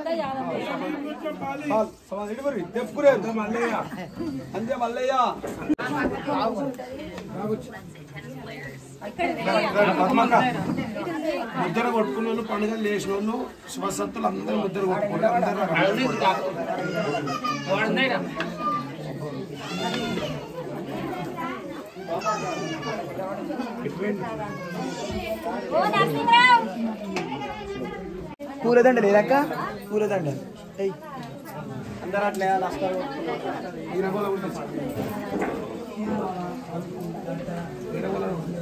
తెప్పుకురే మల్లయ్య అంతే మల్లయ్య ముద్ర కొట్టుకున్న వాళ్ళు పండుగలు చేసిన వాళ్ళు శుభసత్తులు అందరూ ముద్ర కొట్టుకుంటారు అందరూ పూలదండ లేదక్క పూలదండ ఏయ్ అందరూ అట్లే నమస్కారం ఈరగోల ఉంటుంది సార్. ఈరగోల ఉంటుంది.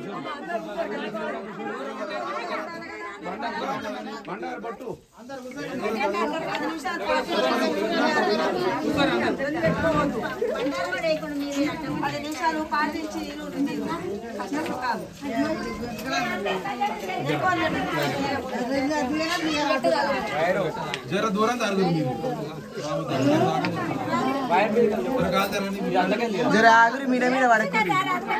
బండారు పట్టు పది నిమిషాలు పాటించి కష్టం కాదు జర దూరం జరుగుతుంది జర ఆగురి మీద మీద పడకండి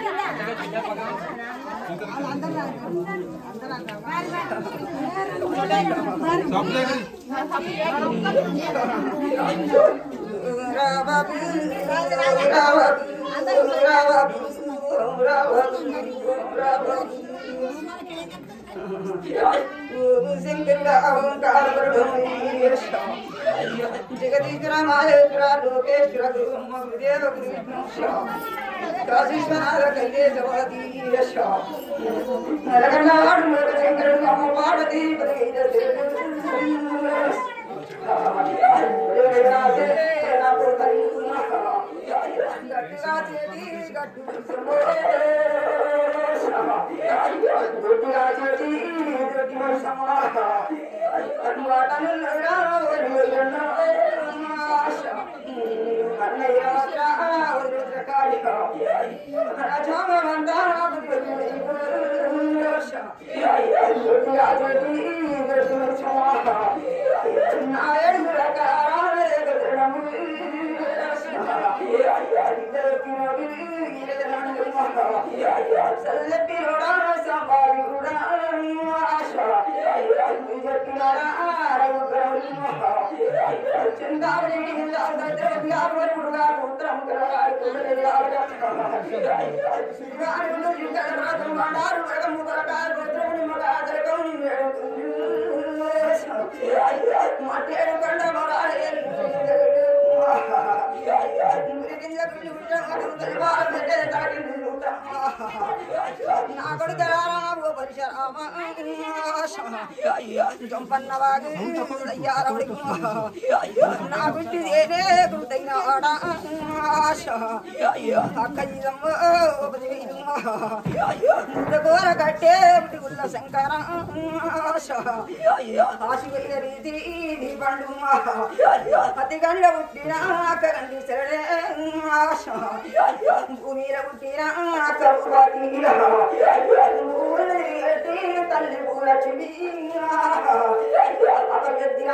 జగదీశ్వర మహేశ్వర లోకేశ్వర గురుదేవ కాశీశ్వర కైలేశవాది నరగణాడు నరశంకరుడు అమ్మ పార్వతీ నా కొడుకు రారాబు పరిశరామ జంపన్నవాగు అయ్యారవుడికి నా బిడ్డి ఏనే గుర్తైన ఆడా అక్కయ్యమ్మ ఘోర కట్టే గుల్ల శంకర ఆశివైన రీతి నీ పండు అతి గండ పుట్టిన కరండి సరే భూమిలో పుట్టిన కరుపతి తల్లి పూలక్ష్మి అపగద్దిగా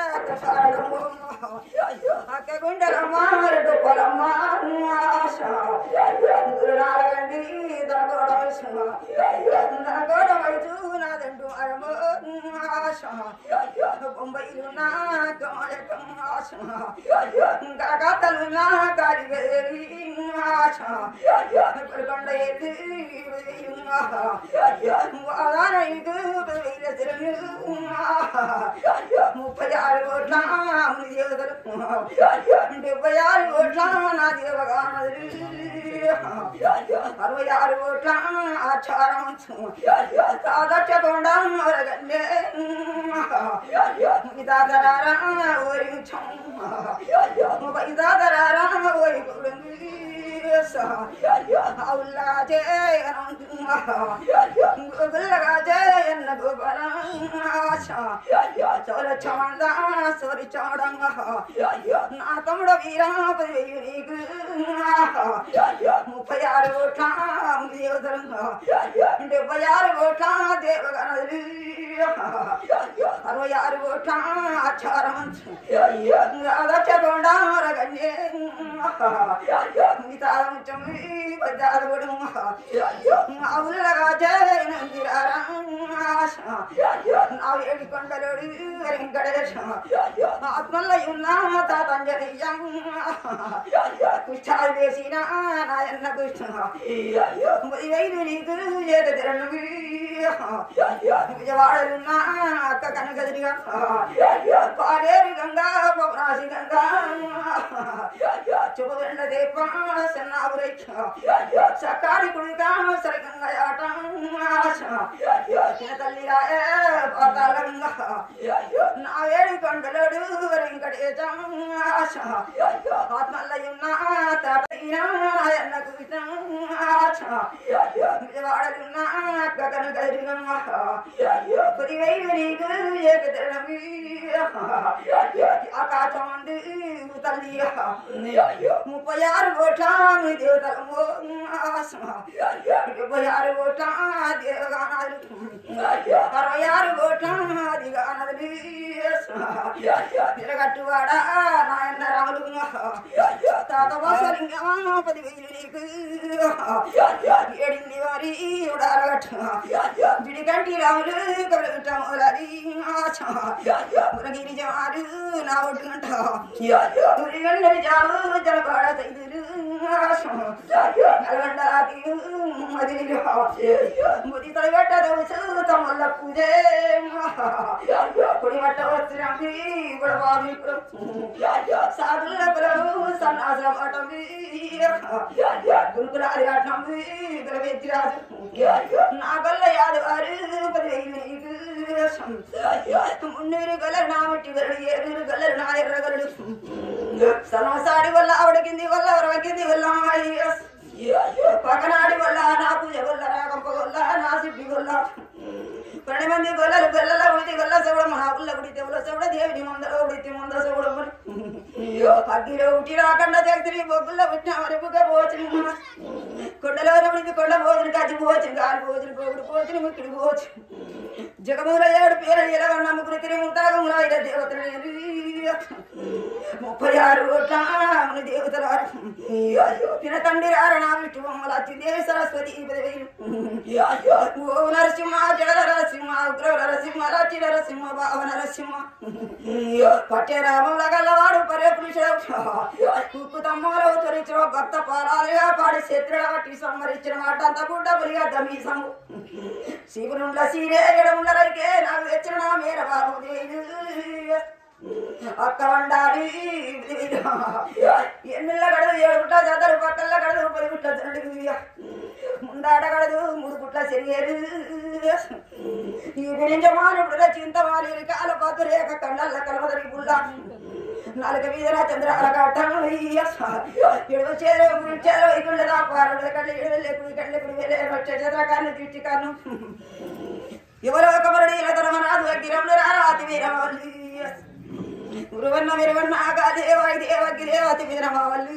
అక్క గుండెలమ్మ రెండు పొలమ్మ నారగండి దనగోడ వైచు నాదండు అరమో బొంబాయిలు నా కమలకం గరగతలు నా కాడివేరి కొండ ఎత్తి వాదానైదు ముప్పై ఆరు కోట్ల డెబ్బై ఆరు కోట్ల నా దేవగానది అరవై ఆరు కోట్ల ఆచారం సాదక్ష కొండ మరగండే ఇదాదరారా ఓరి ముప్పై ఇదాదరారా ఓరి అవులాజే గుల్లగాజే ఎన్న చోర చాంద సోరి చాడంగ నా తమ్ముడు వీరాపతి నీకు ముప్పై ఆరు కోట్ల దేవతరంగా డెబ్బై ఆరు కోట్ల దేవగణలు అరవై ఆరు కోట్ల ఆచారం అదచ్చకుండా రగన్యే అవులగాజేడి కొండలోడు వెంకటేశ ఆత్మల్లో ఉన్న తాతంజలియ కుష్టాలు వేసిన నాయన్న కృష్ణ వైదు నీకు చేత తిరణు విజయవాడలున్న అక్క కనకదిరిగా పాలేరు గంగా పవనాసి గంగా చుబెండ దీప సన్నావురై సకాడి కుడిగా సరగంగయాట తల్లి పాతాళంగా నా వేడి కొండలోడు వెంకటేశ ఆత్మల్లయున్న తాతయ్యన్న విజయవాడలున్న పదివేలు నీకు ఏకదరణమి ఆకాశం అంది తల్లి ముప్పై ఆరు కోట్ల మీ దేవతలము డెబ్బై ఆరు కోట్ల దేవగానాలు అరవై ఆరు కోట్ల దిగానది తిరగట్టువాడా నాయన రాములు తాత వాసలింగమా పదివేలు నీకు ఏడింది వారి ఉడారగట్టు విడిగంటి రాములు కబలగట్టమోలాది మురగిరి జమారు నా ఒడ్డుగంట మురిగండని జాము జనపాడ తైదురు నల్గొండ రాతి మదిలి ముది తలగట్ట దోసు తమల్ల పూజే కుడి వట్ట వస్త్రంకి గుడబాబి సాధుల కులము సన్నాసుల పటమి గురుకులాది రాటమి గురవెత్తిరాజు నా గల్ల యాదవారు పదివేలు నీకు మున్నూరు గలరు నా మట్టి గలడు ఏడుగురు గలరు నా ఎర్ర గలడు సనసాడి వల్ల ఆవిడకింది వల్ల వరవకింది వల్ల పక్కనాడి వల్ల నా పూజ వల్ల నా కంప వల్ల నా సిద్ధి వల్ల పన్నెండు మంది గొల్లలు గొల్లల ఉడితి గొల్ల సౌడ మన పుల్ల ఉడితే ఉల్ల సౌడ దేవుడి మందర ఉడితి మంద సౌడ అగ్గిలో ఉట్టి రాకుండా జగతిని బొగ్గుల్లో పుట్టిన వరపుగా పోచిన కొండలో ఉడికి కొండ పోతుని కచ్చి పోచిన కాలు పోతుని పోగుడు పోతుని ముక్కిడి పోచు జగమూల ఏడు పేరు ఎలవన్న ముగ్గురు తిరిగి ముతాగముల ఐద దేవతలు ముప్పై ఆరు కోట్ల మన దేవతల తిన తండ్రి రారణ విష్ణు బొమ్మల దేవి సరస్వతి ఓ నరసింహ జడ నరసింహ ఉగ్ర నరసింహ రచి నరసింహ భావ నరసింహ పట్టే రామముల గల్లవాడు పరే పురుషుడు కుక్కు తమ్మలో తొలిచిన భక్త పారాలుగా పాడి శత్రుల బట్టి సంహరించిన మాట అంత గుడ్డ బలిగా దమీసము శివునుండ సీరే ఎడముండ రరికే నాకు తెచ్చిన నా మేర బాబు అక్క వండాలి ఎన్నిళ్ళ గడదు ఏడు గుట్ల చదరు పక్కల గడదు పది గుట్ల జనడికి ముందాట గడదు మూడు గుట్ల సెరిగేరు ఈ గురించి మానవుడు చింతమాలి కాల పాతు రేఖ కండల్ల కలవదరి గుల్ల నాలుక మీద చంద్రాల కట్టం ఎడవ చేరు చేరు ఇకుండా పారుడు కళ్ళు ఎడవ లేకుడి కళ్ళు ఎప్పుడు వేలే చంద్రకాన్ని తిట్టి కాను ఎవరో కబరడి ఇలా తరమరాదు అగ్గిరములు రారాతి వీరమల్లి గురువన్న విరవన్న ఆగాదేవాయి దేవకి దేవతి వీరమల్లి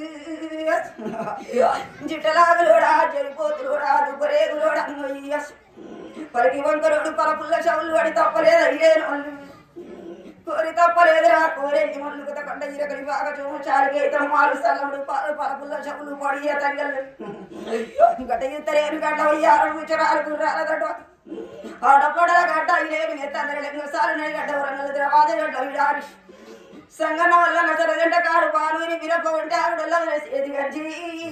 జిట్టలాగులోడా చెరిపోతులోడా దుబ్బరేగులోడా పలికి వంకరుడు పలపుల్ల షవులు అడి తప్పలేదు అయ్యేను కోరి తప్పలేదురా కోరేది మల్లు కుత కండ ఇరకలి బాగా చూము చాలిగే మాలు సల్లముడు పాలు పలపుల్ల షవులు పొడియ తంగలు గట్ట ఇద్దరేను గడ్డ వయ్యారు ముచ్చరాలు గుర్రాలదట ఆడపడల గడ్డ ఇలేమి ఎత్తందర లెంగసాలు నడి గడ్డ వరంగల్ ద్రవాద గడ్డ విడారి సంగన వల్ల నసరదండ కాడు పానూరి మిరప ఉంటే ఆవిడల్లో వేసేది గంజి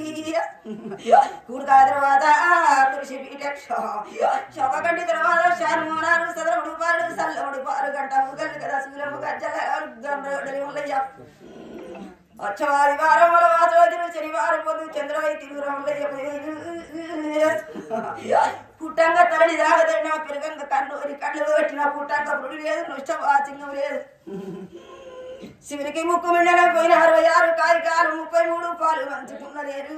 కూడకా తర్వాత కృషి పీఠక్ష శవగంటి తర్వాత శారమోనారు సదరముడు పాలు సల్లముడు పాలు గంట ముగలు కదా సూరము గజ్జల గండ్రగడ్డలి ముల్లయ్య అచ్చవారి వారం వల వాచోదిరు శనివారం పొద్దు చంద్రవై తిరుగురములయ్య పుట్టంగా తడి దాగదడిన పెరగంగా కన్ను కళ్ళు పెట్టిన పుట్టంగ పుడి లేదు నృష్ట వాచింగం లేదు శివునికి ముక్కు మిండన పోయిన అరవై ఆరు కాయకాలు ముప్పై మూడు పాలు పంచుకున్నలేరు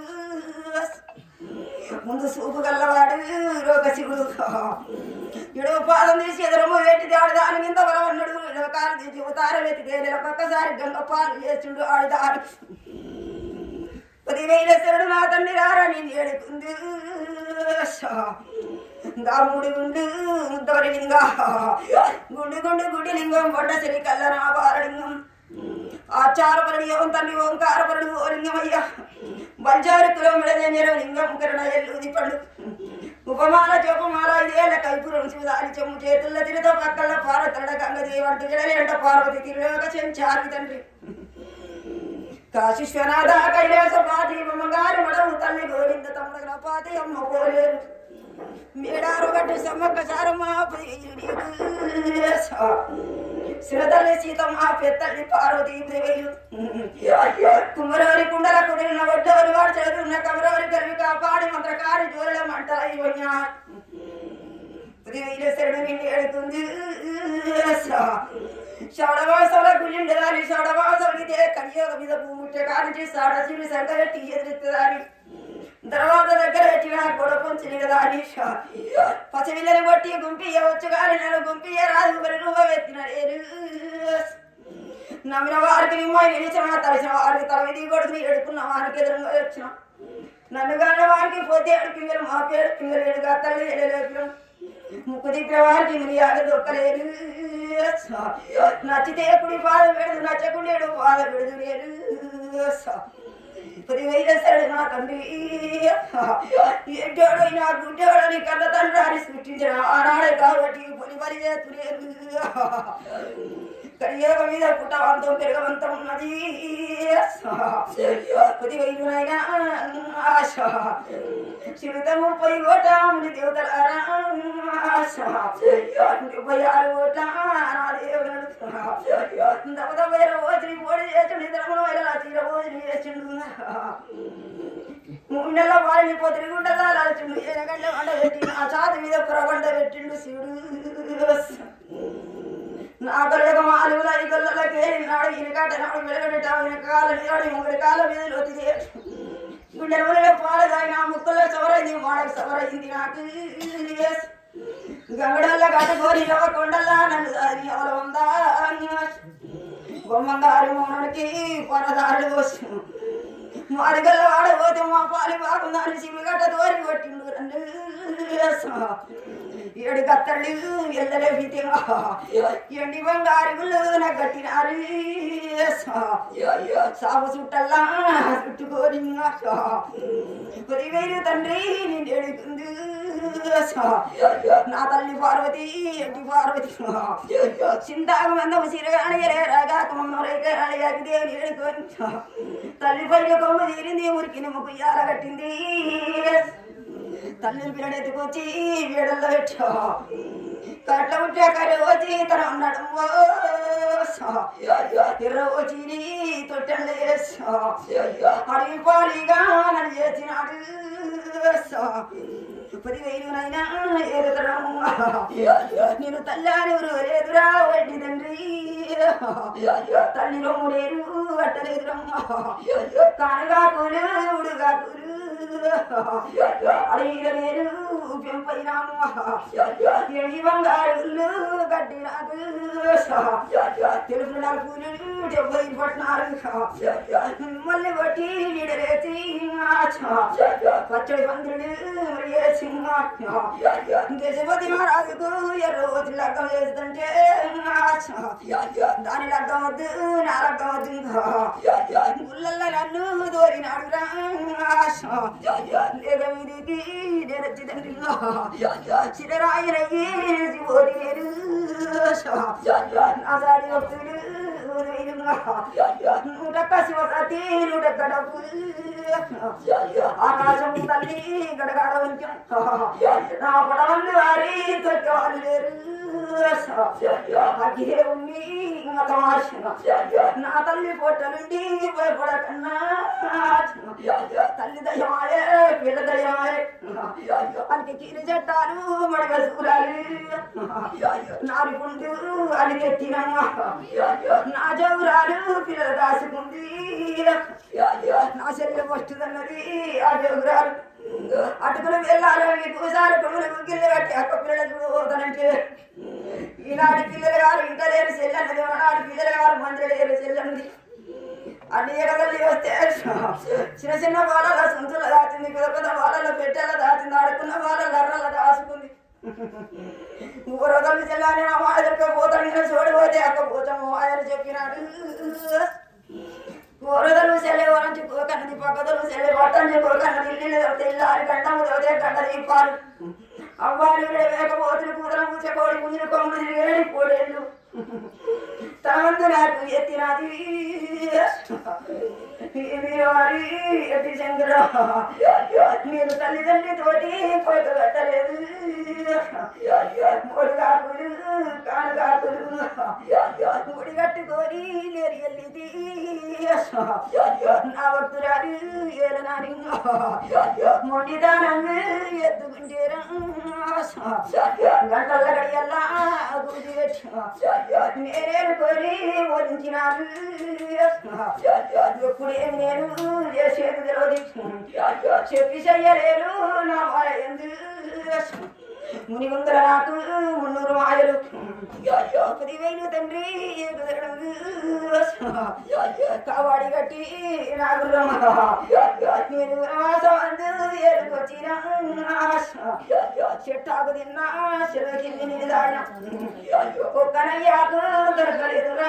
ముందు సూపు గల్లవాడు రోగ శివుడు ఎడవ పాదం తీసి ఎదురమ్మ వేటి దాడి దాని కింద బలవన్నాడు ఎడవ కాలు తీసి ఉతార వెతికే నెల పక్కసారి గంగ పాలు చేస్తుండు ఆడిదారు పదివేల శరుడు నా తండ్రి రారా నేను ఏడుకుంది గాముడి గుండు ముద్దవరి లింగ గుండు గుండు గుడి లింగం పడ్డ శ్రీ కల్ల నా బారలింగం ఆచారపరుడు ఓం తల్లి ఓంకారపరుడు ఓ లింగమయ్య బంజారు కులం విడదే నిరవ లింగం కరుణ ఎల్లుది పండు ఉపమాల జపమాల ఇదేళ్ళ కైపురం శివదారి చెమ్ము చేతుల తిరితో పక్కల పారతడ గంగ దేవంటు జడలే అంట పార్వతి తిరులోక చెంచారి తండ్రి కాశీశ్వనాథ కైలాస పాటి మమ్మగారు మడవు తల్లి గోవింద తమ్ముడు పాతి అమ్మ పోలేరు మేడారు గట్టి సమ్మక్క సారమ్మ శిరతల్లి సీతమ్మ పెత్తల్లి పార్వతీ దేవేలు కుమరవరి కుండల కుదిరిన ఒడ్డవరి వాడు చదువున్న కమరవరి కలివి కాపాడి మంత్రకారి జోరుల మంటల ఇవన్యా శరణు నిన్ను ఎడుతుంది షడవాసాల గుండెదాని షడవాసాలకి కలియోగ మీద భూముట్టే కానించి సాడసిరి సంగరెట్టి ఎదురెత్తదాని తర్వాత దగ్గర పెట్టిన కొడుకుంచి కదా అనీష పసిపిల్లని కొట్టి గుంపియవచ్చు కానీ నన్ను గుంపియ రాదు మరి రూపం ఎత్తిన నమ్మిన వారికి నిమ్మ నిలిచిన తలసిన వారికి తల మీద కొడుకుని ఎడుకున్న వారికి ఎదురుగా వచ్చిన నన్ను కాని వారికి పోతే ఏడు పింగలు మా పేరు పింగలు ఏడుగా తల్లి ఎడలేపిన ముక్కు తిప్పిన వారికి మిరియాలు దొక్కలేదు నచ్చితే ఎప్పుడు బాధ పెడదు నచ్చకుండా బాధ పెడదు లేదు ఇప్పుడు వేసేస్తాడు నా తండ్రి ఎడ్డోడు నా గుడ్డోడు నీ కన్న తండ్రి అని సృష్టించిన ఆనాడే కాబట్టి పొలి పని చేస్తులేదు కలియోగ మీద పుట్టవంతం పెరగవంతం ఉన్నది కొద్ది వైరునైనా ఆశ శివతము పై ఓట ముని దేవతలారా ఆశ డెబ్బై ఆరు ఓట్ల నా దేవుడు దపద వేర ఓచిని పోడి చేసిండు నిద్రమును వేల తీర ఓచిని చేసిండు మూడు నెలల వారిని పొద్దురి గుండెలా లాల్చిండు ఎనగంట వండ పెట్టిండు ఆ చాతి మీద పురగంట పెట్టిండు శివుడు నా గొల్లక మాలుగుల ఈ గొల్లలకి నాడు ఇనకాట నాడు వెలగడట వెనకాల నాడు ఇంకొకటి కాల మీద లోతు గుండెల పాలు తాగిన ముక్కుల్లో సవరైంది మాడకు సవరైంది నాకు గంగడల్ల కట్టుకొని నవ కొండల్లా నన్ను దారి ఎవరు ఉందా బొమ్మంగారు మౌనానికి పొరదారులు కోసం మాదిగల్ల వాడబోతే మా పాలి బాగుందని సిమిగట్ట దోరి కొట్టిండు రెండు ఏడు కత్తళ్ళు ఎల్లలే ఫితిగా ఎండి బంగారుగులు నాకు కట్టినారు సాగు చుట్టల్లా చుట్టుకోని పదివేలు తండ్రి నేను ఎడుకుంది నా తల్లి పార్వతి ఎంటి పార్వతి చింతాక మందం సిరగాని రాగాక మమ్మల్ని దేవుని ఎడుకొని తల్లి పైన కొమ్మ తీరింది ఊరికి నిమ్మకు ఇయ్యాల కట్టింది తల్లి పిల్లడెత్తుకొచ్చి వేడల్లో పెట్టా కట్ల ఉంటే కర్ర వచ్చి తన ఉన్నాడు ఎర్ర వచ్చి తొట్టెళ్ళు అడిగి పాలిగా నన్ను చేసినాడు పదివేలునైనా ఎదురము నేను తల్లానెవరు ఎదురా వడ్డీ తండ్రి తల్లిలో మూడేరు అట్టలేదురమ్మా కానగాకులు ఉడుగాకులు అడిగిన నేను పెంపైనాము ఎడి బంగారులు కట్టినాకు తెలుపు నలుపులు డెబ్బై పట్టినారు మళ్ళీ బట్టి నీడలేసి పచ్చడి పందిరుడు వేసి దేశపతి మహారాజుకు ఎర్ర రోజు లగ్గం చేస్తుంటే దాని లగ్గం వద్దు నా లగ్గం వద్దు గుళ్ళల్లో నన్ను దోరినాడు లేక మీదికి నేనొచ్చి తండ్రి చిరరాయనయ్యి శివోడి లేరు నా సాడి భక్తులు నూటక్క శివసతి నూటక్క డబ్బులు ఆకాశం తల్లి గడగాడ నా పడవల్లి వారి తొక్కేవాళ్ళు లేరు అగ్గిదేవుణ్ణి నా తల్లి పొట్టలుండి భయపడకన్నా తల్లి దయమాయే పిల్ల దయమాయే అనికి కీరి చెట్టాలు మడగ సూరాలు నారి పుండు అని ఎత్తినమ్మా నా జౌరాలు పిల్లల దాసుకుంది నా శరీరం వస్తుందన్నది ఆ జౌరాలు అటుకులు వెళ్ళాలి మీకు సారి కొడుకులు గిల్లె కట్టి అక్క పిల్లలు చూడు పోతానంటే ఈనాటి పిల్లలు గారు ఇంట లేరు చెల్లన్నది నాటి పిల్లలు గారు మంచి లేరు చెల్లన్నది అన్ని ఎగదల్లి వస్తే చిన్న చిన్న వాళ్ళ సంచుల దాచింది పెద్ద పెద్ద వాళ్ళ పెట్టెల దాచింది ఆడుకున్న వాళ్ళ లర్రల దాచుకుంది ఊరదల్లి చెల్లాని మా మాట చెప్పకపోతాడు నేను చూడబోతే అక్క పోతాము ఆయన చెప్పినాడు కూరదలు సెలే వరం చెప్పుకోకన్నది పక్కదలు సెలే పట్టం చెప్పుకోకన్నది ఇల్లు తెల్లారి గంటము చదివే గంట దీపాలు అవ్వాలి వేకపోతులు కూతురు పూచకోడి ముందు కొమ్ములు తిరిగేది కోడేళ్ళు తమంతు నాకు ఎత్తినది వారి ఎత్తి చంద్ర మీరు తల్లిదండ్రి తోటి పోత కట్టలేదు మూడు కాకులు కాను కాకులు ముడి కట్టుకొని నేరు ఎల్లిది నా భక్తురాలు ఏలనాని మొండిదానంగా ఎత్తుకుంటేరా గంటల గడియల్లా గుడి పెట్టి నేనేను కోరి వదించినాను ఎప్పుడేమి నేను చేసేది తెలియదు చెప్పి చెయ్యలేరు నా మాట ఎందు మునిగుందర నాకు మున్నూరు మాయలు పదివేలు తండ్రి కవాడి కట్టి నాకు నేను వనవాసమందు ఏడుకొచ్చిన చెట్టాకు తిన్నా చెలకింది నిదాన ఒక్కనయ్యాకు దొరకలేదురా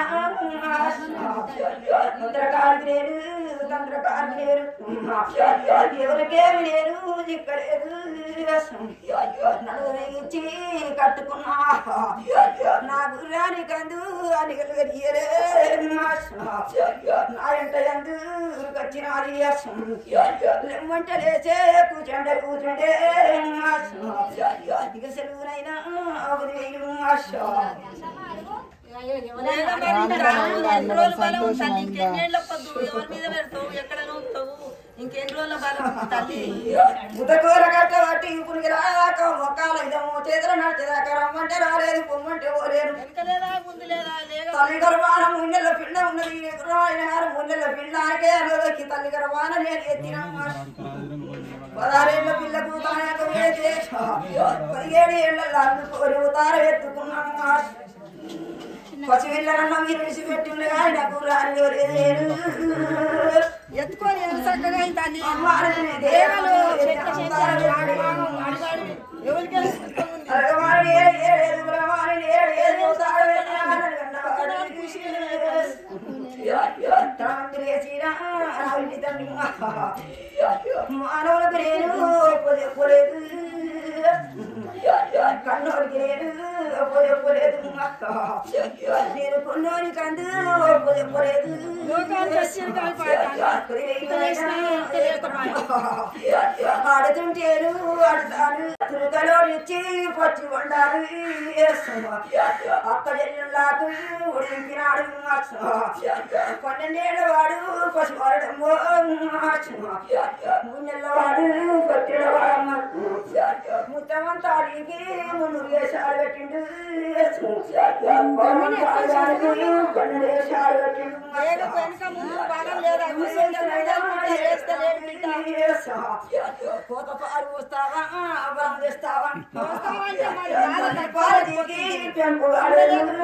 తంత్రకారికి నేను తంత్రకారికి నేను ఎవరికేమి నేను దిక్కలేదు నడుగు ఇచ్చి కట్టుకున్నా నా గుర్రాని కందు అనిగలు గడియలే నా ఇంట ఎందు వచ్చినది లెమ్మంట లేచే కూర్చుండే కూర్చుండే ఇక సెలవునైనా అవధి ఆశ లేదా మరి ఇంకా ఎన్ని రోజుల బలం ఉంటుంది ఇంకెన్నేళ్ళ పొద్దు ఎవరి మీద పెడతావు ఎక్కడ నూపుతావు ఇంకెన్ని రోజుల బలం తల్లి ముతకూర కట్టబట్టి ఇప్పుడు రాక మొక్కాల ఇదము చేతులు నడిచేదాకా రమ్మంటే రాలేదు పొమ్మంటే పోలేను వెనక లేదా ముందు లేదా లేక తల్లి గర్భాన మున్నెల పిండ ఉన్నది ఆయన గారు మున్నెల పిండానికే అనుదక్కి తల్లి గర్భాన నేను ఎత్తిన పదహారేళ్ల పిల్లకు తాయక వేసే పదిహేడు ఏళ్ళ అందుకోరి ఉతార ఎత్తుకున్నాను పసిపిల్లనన్న మీరు విడిచిపెట్టిండు కానీ నాకు రాని లేదు ఎత్తుకొని ఎంత చక్కగా అయింది తల్లి అమ్మాని దేవాలు దేవాలు చెట్ల చేశారు ఆడివాడు ఆడివాడు ఎవరికి ఉంది అరగమాని ఏడు ఏడు బ్రహ్మాని ఏడు ఏడు సాడు మానవులకు నేను చెప్పలేదు కన్నోడికి నేను చెప్పలేదు నేను కొన్నోడికి అందు చెప్పలేదు లోకాలు వచ్చారు ఆడుతుంటేను ఆడతాను తురుకలో నుంచి పచ్చి వండారు అక్క చెల్లెళ్ళకు ఉడికినాడు పన్నెండేళ్ళ వాడు పసివాడమ్మో మూడెళ్ళ వాడు పట్టినవాడమ్మ ముత్తమంతా అడిగి మున్ను వేషాలు పెట్టిండు పన్నెండు వేషాలు పెట్టిండు వెనక ముందు బలం లేదా వేస్తే లేడు బిడ్డ కోత పాలు పోస్తావా బలం తెస్తావా పోస్తావంటే మరి బాధ తక్కువ. పాలు తీకి పెంపుగాడు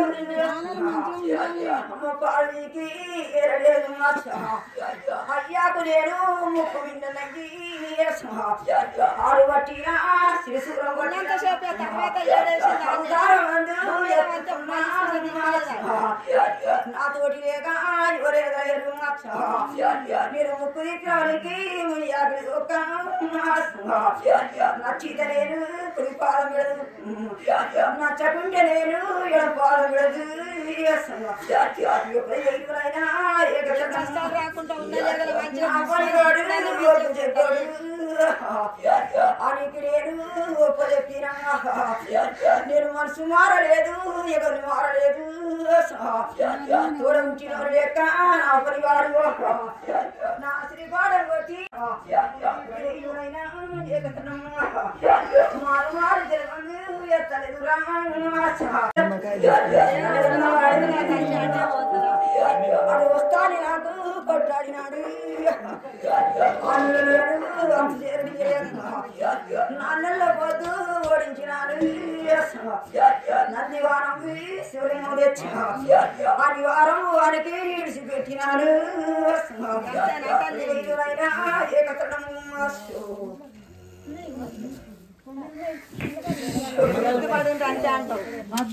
అమ్మ పాలు తీకి ఎరలేదు అయ్యాకు నేను ముక్కు విన్నది ఆడు పట్టిన శిశురం ఉన్నంతసేపు తర్వాత ఏడేసింది అంతే. నాతోటి లేక ఎవరేగా మీరు ముక్కు తిట్టడానికి యాభై ఒక నచ్చితే నేను కుడి పాదం విడదు నచ్చకుంటే నేను ఎడ పాదం విడదు ఎప్పుడైనా కష్టాలు రాకుండా ఉన్న లేగల మంచిగా పనివాడు చెప్పాడు అనికి నేను చెప్పినా నేను మనసు మారలేదు ఎవరిని మారలేదు తోడంచినవాడు లెక్క నా పరివాడు నా శ్రీవాడు కొట్టి ఎవరైనా ఏకతనం మారు మారు జరగదు ఎత్తలేదు వాడు వస్తాని నాకు కొట్లాడినాడు నన్నెల్ల పోతూ ఓడించినాడు నందివారం శివలింగం తెచ్చి ఆదివారం వారికి ఇడిచిపెట్టినాడు ఏకతడం పడుంటే అంతే అంటావు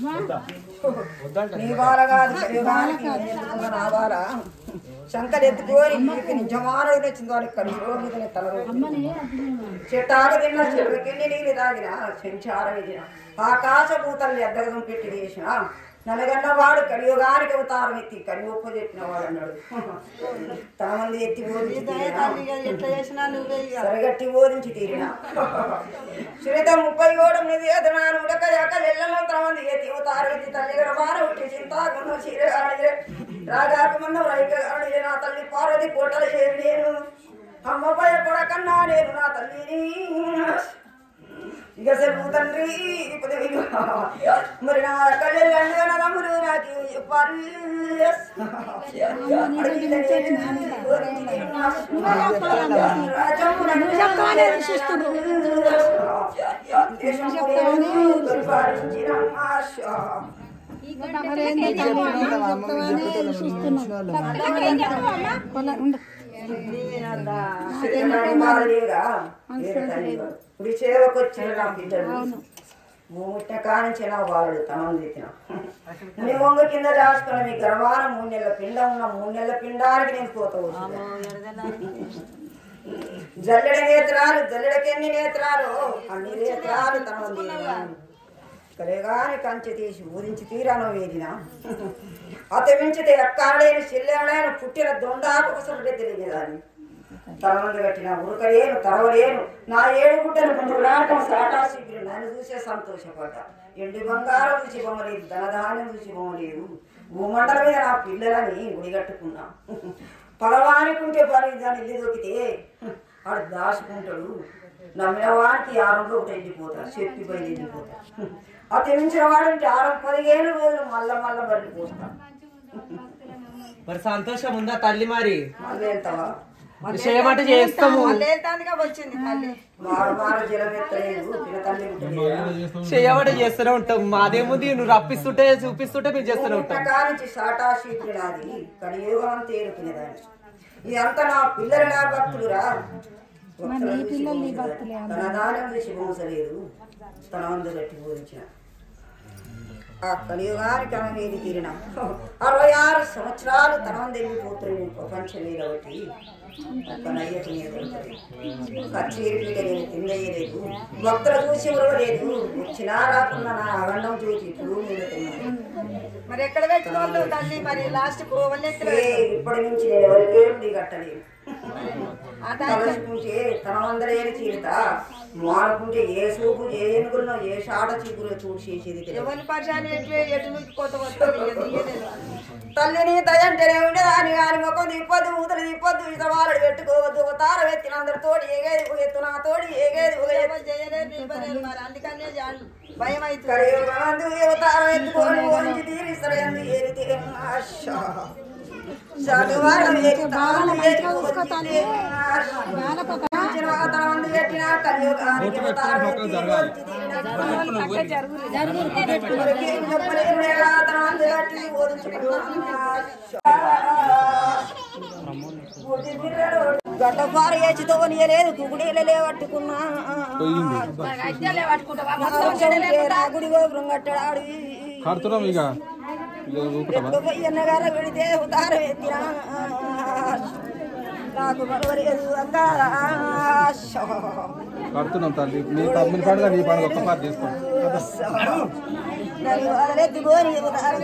నీ బాల కాదు శరీరానికి ఎత్తుకున్న నా బాల శంకర్ ఎత్తుకోని నీకు నిజమాన వచ్చింది వాడికి కలిసి తల చెట్టాకు తిన్న చెరువుకెళ్ళి నీళ్ళు తాగిన చెంచార వేసిన ఆకాశ పూతల్ని ఎద్దగదం పెట్టి వేసిన నలగన్న వాడు కలియుగానికి అవతారం ఎత్తి కలియుప్ప చెప్పిన వాడు అన్నాడు తన మంది ఎత్తి బోధించి తీరినా ఎట్లా చేసినా నువ్వే ఇక సరిగట్టి బోధించి తీరిన సునీత ముప్పై ఓడం నిధి ఎదనాను ఉడక యాక ఎల్లలో తన మంది ఎత్తి అవతారం ఎత్తి తల్లి గర్భాన ఉట్టి చింతాకున్న చీర ఆడిరే రాగాకమన్న రైక ఆడిరే నా తల్లి పార్వతి కోటల చేరి నేను అమ్మ భయపడకన్నా నేను నా తల్లిని ఇక సెలవు తండ్రి ఇప్పుడు ఇక మరి నా కళ్ళు రెండు నమ్ములు నాకు చెప్పారు ఇప్పుడు సేవకు వచ్చిన నా పిల్లలు ముట్ట కానించి నా వాళ్ళు తమను తెచ్చిన నీ వంగ కింద రాసుకున్న నీ గర్వాన మూడు నెలల పిండ ఉన్న మూడు నెలల పిండానికి నేను పోత జల్లెడ నేత్రాలు జల్లెడకెన్ని నేత్రాలు అన్ని నేత్రాలు తమను కలేగాని కంచె తీసి ఊరించి తీరాను వేదిన అతమించితే ఎక్కాడలేని చెల్లెడలేను పుట్టిన దొండాకు అసలు తెలియదాన్ని తలమంది కట్టిన ఉరకలేను తరవలేను నా ఏడు గుడ్డలు ముందు రావటం సాటా శిబిరం నన్ను చూసే సంతోషపడ్డా ఎండు బంగారం చూసి బొమ్మలేదు ధనధాన్యం చూసి బొమ్మలేదు భూమండల మీద నా పిల్లలని గుడిగట్టుకున్నా పలవానికుంటే పని దాన్ని ఇల్లు దొక్కితే ఆడు దాచుకుంటాడు నమ్మిన వాడికి ఆరంలో ఒకటి వెళ్ళిపోతాడు చెప్పి బయలు వెళ్ళిపోతాడు అతి మించిన వాడంటే ఆరం పదిహేను రోజులు మళ్ళా మళ్ళా వెళ్ళిపోతాడు మరి సంతోషం ఉందా తల్లి మరి మళ్ళీ వెళ్తావా చేయమంటే చేస్తాము లేతానిగా వచ్చింది తల్లి మారు మారు జలం ఎత్తలేదు పిల్ల తల్లి ఉంటుంది చేయమంటే చేస్తూనే ఉంటాం మాదేముంది నువ్వు రప్పిస్తుంటే చూపిస్తుంటే మేము చేస్తూనే ఉంటాం కానించి సాటాశీతుడు నాది కలియుగం అంతా ఏరుకునేదాన్ని ఇదంతా నా పిల్లల నా భక్తులురా తన దానం చూసి బోసలేదు తన వంద గట్టి బోధించిన ఆ కలియుగానికి అనవేది తీరిన అరవై ఆరు సంవత్సరాలు తన వంద వెళ్ళిపోతుంది ప్రపంచం మీద ఒకటి ఒక్క నయ్యకు మీద ఉంటుంది కచ్చేరి పీట నేను తిండయ్యలేదు భక్తుల చూసి ఉరవలేదు వచ్చినా రాకున్నా నా అగండం చూసి ఇప్పుడు మీద తిన్నాను మరి ఎక్కడ పెట్టుకోవాలి తల్లి మరి లాస్ట్ పోవలే ఏ, ఇప్పటి నుంచి నేను ఎవరికే ఉండి కట్టలేదు తలుచుకుంటే తన వందలేని చీరత మానుకుంటే ఏ సూపు ఏ ఎనుగుల్లో ఏ షాట చీపులో చూడు చేసేది తెలియదు. ఎవరి పరిశాని ఎట్లే ఎటు నుంచి కోత వస్తుంది ఇక తీయలేదు. తల్లిని దయంటేనే ఉండేదాని కానీ ముఖం తిప్పొద్దు మూతలు తిప్పొద్దు ఇత వాళ్ళని పెట్టుకోవద్దు ఒక తార ఎత్తిన అందరితోటి ఏగేది ఒక ఎత్తు నా తోటి ఏగేది ఒక ఎత్తు ఎవరు చేయలేదు నింపలేదు మరి అందుకనే జాలి. భయం అవుతుంది కలియుగమందు యువతారం ఎత్తుకొని ఓరించి తీరిస్తారు ఎందు ఏరితే ఆశ. చదువారం ఎత్తుతాను ఎత్తుకొని ఆశ. చిరవాతన మందు పెట్టిన కలియుగానికి యువతారం ఎత్తి ఓరించి తీరిన ఎవరికేం చెప్పలేను నేలా తన మందు కట్టి ఓరించుకున్నాను ఆశ. గడ్డపార ఏచితో లేదు కుకుడీలు లేవట్టుకున్నా గుడి గోపురం కట్టడాడు కడుతున్నాం ఇక ఇక ఊపుతావా ఎన్నగార పెడితే ఉదారం ఎత్తినా నాకు బలవలేదు అంగా కడుతున్నాం తల్లి నీ తమ్ముని పండుగ నీ పండుగ ఒక్క పాటు చేసుకో నన్ను వదలెత్తుకొని ఉదారం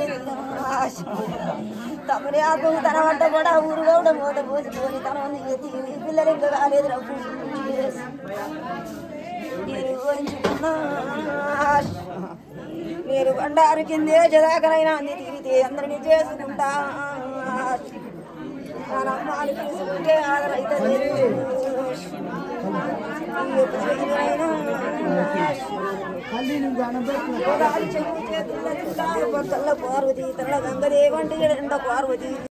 తమని ఆకు తన వంట కూడా ఊరు కూడా మూత పోసుకొని తన ఉంది ఎత్తి పిల్లలు ఇంకా కాలేదు నేను ఊహించుకున్నా నేను బండారు కిందే జదాకనైనా అంది తిరిగితే అందరినీ చేసుకుంటా మన అమ్మాలు తీసుకుంటే ఆదరైతుంది పార్వతి తన గంగదేవంటి ఎండ పార్వతి